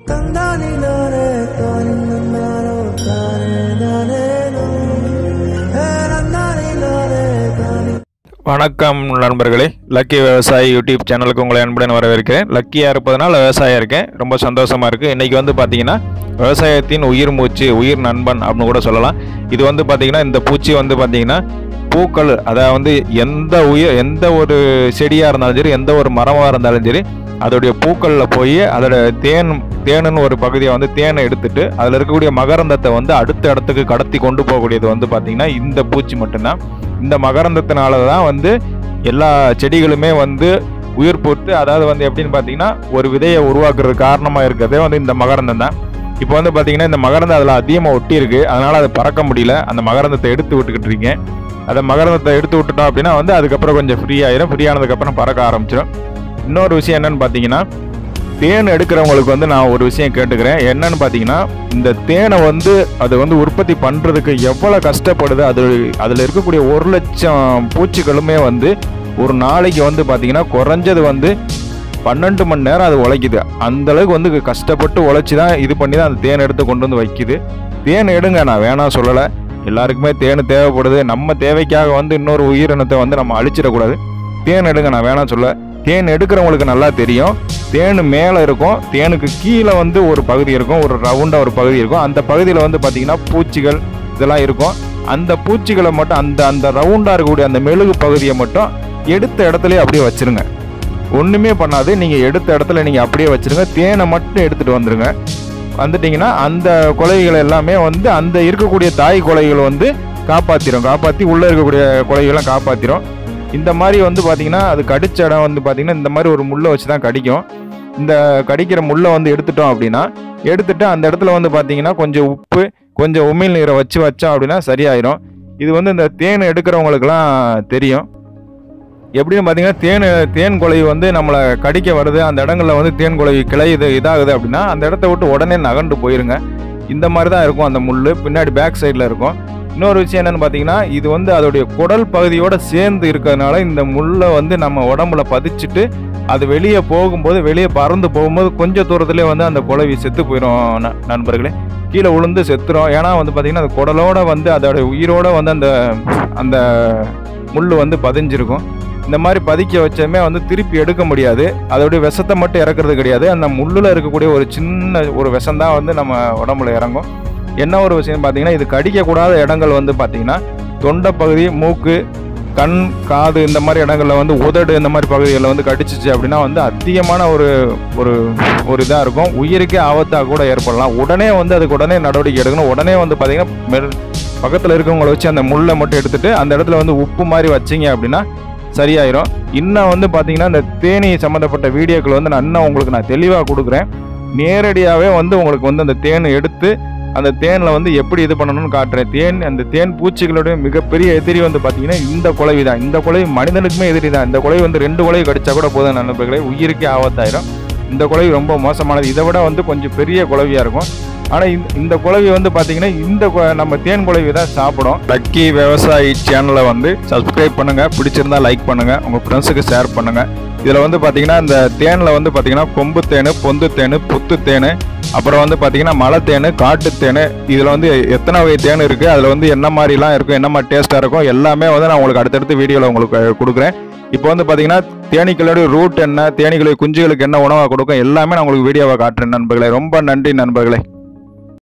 ತಂದಾನಿ ನಾನೇ ತಾನಿನ್ನ ನಾನೋ ತಾನೇ ನಾನೇನೋ ಹೇ ನಂದಾನಿ ನಾನೇ ತಾನಿ வணக்கம் நண்பர்களே லக்கி விவசாயி யூடியூப் சேனலுக்கு உங்களை அன்புடன் வரவேற்கிறேன் லக்கியாக இருப்பதனால விவசாயம் இருக்கேன் ரொம்ப சந்தோஷமாக இருக்குது இன்றைக்கி வந்து பார்த்தீங்கன்னா விவசாயத்தின் உயிர் மூச்சு உயிர் நண்பன் அப்படின்னு கூட சொல்லலாம் இது வந்து பார்த்தீங்கன்னா இந்த பூச்சி வந்து பார்த்தீங்கன்னா பூக்கள் அதாவது வந்து எந்த உயிர் எந்த ஒரு செடியாக இருந்தாலும் சரி எந்த ஒரு மரமாக இருந்தாலும் சரி அதோடைய பூக்களில் போய் அதோட தேன் தேனுன்னு ஒரு பகுதியை வந்து தேனை எடுத்துட்டு அதில் இருக்கக்கூடிய மகரந்தத்தை வந்து அடுத்த இடத்துக்கு கடத்தி கொண்டு போகக்கூடியது வந்து பார்த்தீங்கன்னா இந்த பூச்சி மட்டும்தான் இந்த மகரந்தத்தினால தான் வந்து எல்லா செடிகளுமே வந்து உயிர் போட்டு அதாவது வந்து எப்படின்னு பார்த்தீங்கன்னா ஒரு விதையை உருவாக்குறதுக்கு காரணமாக இருக்கிறதே வந்து இந்த மகரந்தம் தான் இப்போ வந்து பார்த்தீங்கன்னா இந்த மகரந்தம் அதில் அதிகமாக ஒட்டி இருக்கு அதனால அதை பறக்க முடியல அந்த மகரந்தத்தை எடுத்து விட்டுக்கிட்டு இருக்கீங்க அதை மகரந்தத்தை எடுத்து விட்டுட்டோம் அப்படின்னா வந்து அதுக்கப்புறம் கொஞ்சம் ஃப்ரீ ஆயிரும் ஃப்ரீ ஆனதுக்கப்புறம் பறக்க ஆரம்பிச்சிடும் இன்னொரு விஷயம் என்னன்னு பார்த்தீங்கன்னா தேன் எடுக்கிறவங்களுக்கு வந்து நான் ஒரு விஷயம் கேட்டுக்கிறேன் என்னன்னு பார்த்தீங்கன்னா இந்த தேனை வந்து அது வந்து உற்பத்தி பண்ணுறதுக்கு எவ்வளோ கஷ்டப்படுது அது அதில் இருக்கக்கூடிய ஒரு லட்சம் பூச்சிகளுமே வந்து ஒரு நாளைக்கு வந்து பார்த்தீங்கன்னா குறைஞ்சது வந்து பன்னெண்டு மணி நேரம் அது உழைக்குது அந்த அளவுக்கு வந்து கஷ்டப்பட்டு உழைச்சி தான் இது பண்ணி தான் அந்த தேன் எடுத்து கொண்டு வந்து வைக்குது தேன் எடுங்க நான் வேணாம் சொல்லலை எல்லாருக்குமே தேன் தேவைப்படுது நம்ம தேவைக்காக வந்து இன்னொரு உயிரினத்தை வந்து நம்ம அழிச்சிடக்கூடாது தேன் எடுங்க நான் வேணாம் சொல்ல தேன் எடுக்கிறவங்களுக்கு நல்லா தெரியும் தேன் மேலே இருக்கும் தேனுக்கு கீழே வந்து ஒரு பகுதி இருக்கும் ஒரு ரவுண்டாக ஒரு பகுதி இருக்கும் அந்த பகுதியில் வந்து பார்த்தீங்கன்னா பூச்சிகள் இதெல்லாம் இருக்கும் அந்த பூச்சிகளை மட்டும் அந்த அந்த ரவுண்டாக இருக்கக்கூடிய அந்த மெழுகு பகுதியை மட்டும் எடுத்த இடத்துலயே அப்படியே வச்சிருங்க ஒன்றுமே பண்ணாது நீங்கள் எடுத்த இடத்துல நீங்கள் அப்படியே வச்சிருங்க தேனை மட்டும் எடுத்துகிட்டு வந்துருங்க வந்துட்டிங்கன்னா அந்த கொலைகளை எல்லாமே வந்து அந்த இருக்கக்கூடிய தாய் கொலைகளை வந்து காப்பாற்றிடும் காப்பாற்றி உள்ளே இருக்கக்கூடிய கொலைகள்லாம் காப்பாற்றிடும் இந்த மாதிரி வந்து பார்த்தீங்கன்னா அது கடிச்ச இடம் வந்து பார்த்தீங்கன்னா இந்த மாதிரி ஒரு முள்ளை வச்சு தான் கடிக்கும் இந்த கடிக்கிற முள்ளை வந்து எடுத்துட்டோம் அப்படின்னா எடுத்துட்டு அந்த இடத்துல வந்து பார்த்தீங்கன்னா கொஞ்சம் உப்பு கொஞ்சம் உமிழ் நீரை வச்சு வச்சோம் அப்படின்னா சரியாயிரும் இது வந்து இந்த தேன் எடுக்கிறவங்களுக்குலாம் தெரியும் எப்படின்னு பார்த்தீங்கன்னா தேன் தேன் குலை வந்து நம்மளை கடிக்க வருது அந்த இடங்கள்ல வந்து தேன் குலை கிளையுது இதாகுது அப்படின்னா அந்த இடத்த விட்டு உடனே நகண்டு போயிருங்க இந்த மாதிரி தான் இருக்கும் அந்த முள் பின்னாடி பேக் சைடில் இருக்கும் இன்னொரு விஷயம் என்னன்னு பார்த்தீங்கன்னா இது வந்து அதோடைய குடல் பகுதியோட சேர்ந்து இருக்கிறதுனால இந்த முள்ளை வந்து நம்ம உடம்புல பதிச்சுட்டு அது வெளியே போகும்போது வெளியே பறந்து போகும்போது கொஞ்சம் தூரத்துலேயே வந்து அந்த குழவி செத்து போயிடும் ந- நண்பர்களே கீழே விழுந்து செத்துரும் ஏன்னா வந்து பார்த்தீங்கன்னா அந்த குடலோட வந்து அதோட உயிரோட வந்து அந்த அந்த முள் வந்து பதிஞ்சிருக்கும் இந்த மாதிரி பதிக்க வச்சதுமே வந்து திருப்பி எடுக்க முடியாது அதோடைய விஷத்தை மட்டும் இறக்குறது கிடையாது அந்த முள்ளில் இருக்கக்கூடிய ஒரு சின்ன ஒரு விஷம் தான் வந்து நம்ம உடம்புல இறங்கும் என்ன ஒரு விஷயம் பார்த்தீங்கன்னா இது கடிக்கக்கூடாத இடங்கள் வந்து பார்த்தீங்கன்னா தொண்டை பகுதி மூக்கு கண் காது இந்த மாதிரி இடங்கள்ல வந்து உதடு இந்த மாதிரி பகுதிகளில் வந்து கடிச்சிச்சு அப்படின்னா வந்து அதிகமான ஒரு ஒரு ஒரு இதாக இருக்கும் உயிருக்கே ஆபத்தாக கூட ஏற்படலாம் உடனே வந்து அதுக்கு உடனே நடவடிக்கை எடுக்கணும் உடனே வந்து பார்த்தீங்கன்னா மெல் பக்கத்தில் இருக்கவங்கள வச்சு அந்த முள்ளை மட்டும் எடுத்துட்டு அந்த இடத்துல வந்து உப்பு மாதிரி வச்சிங்க அப்படின்னா சரியாயிரும் இன்னும் வந்து பார்த்தீங்கன்னா இந்த தேனி சம்மந்தப்பட்ட வீடியோக்கள் வந்து நான் இன்னும் உங்களுக்கு நான் தெளிவாக கொடுக்குறேன் நேரடியாகவே வந்து உங்களுக்கு வந்து அந்த தேனை எடுத்து அந்த தேனில் வந்து எப்படி இது பண்ணணும்னு காட்டுறேன் தேன் அந்த தேன் பூச்சிகளுடைய மிகப்பெரிய எதிரி வந்து பார்த்தீங்கன்னா இந்த குழவி தான் இந்த குழவி மனிதனுக்குமே எதிரி தான் இந்த குழவி வந்து ரெண்டு குழவி கடிச்சா கூட போதும் நண்பர்களே உயிருக்கே ஆபத்தாயிரும் இந்த குழவி ரொம்ப மோசமானது இதை விட வந்து கொஞ்சம் பெரிய குழவியாக இருக்கும் ஆனால் இந்த இந்த குழவி வந்து பார்த்தீங்கன்னா இந்த கு- நம்ம தேன் குழவி தான் சாப்பிடும் லக்கி விவசாயி சேனலை வந்து சப்ஸ்கிரைப் பண்ணுங்க பிடிச்சிருந்தா லைக் பண்ணுங்க உங்க ஃப்ரெண்ட்ஸுக்கு ஷேர் பண்ணுங்க இதில் வந்து பார்த்தீங்கன்னா இந்த தேனில் வந்து பார்த்தீங்கன்னா கொம்பு தேன் பொந்து தேன் புத்து தேன் அப்புறம் வந்து பார்த்தீங்கன்னா மலை தேன் காட்டு தேன் இதில் வந்து எத்தனை வகை தேன் இருக்குது அதில் வந்து என்ன மாதிரிலாம் இருக்கும் என்ன மாதிரி டேஸ்ட்டாக இருக்கும் எல்லாமே வந்து நான் உங்களுக்கு அடுத்தடுத்த வீடியோவில் உங்களுக்கு கொடுக்குறேன் இப்போ வந்து பார்த்தீங்கன்னா தேனீக்களோட ரூட் என்ன தேனீக்களுடைய குஞ்சுகளுக்கு என்ன உணவாக கொடுக்கும் எல்லாமே நான் உங்களுக்கு வீடியோவாக காட்டுறேன் நண்பர்களே ரொம்ப நன்றி நண்பர்களே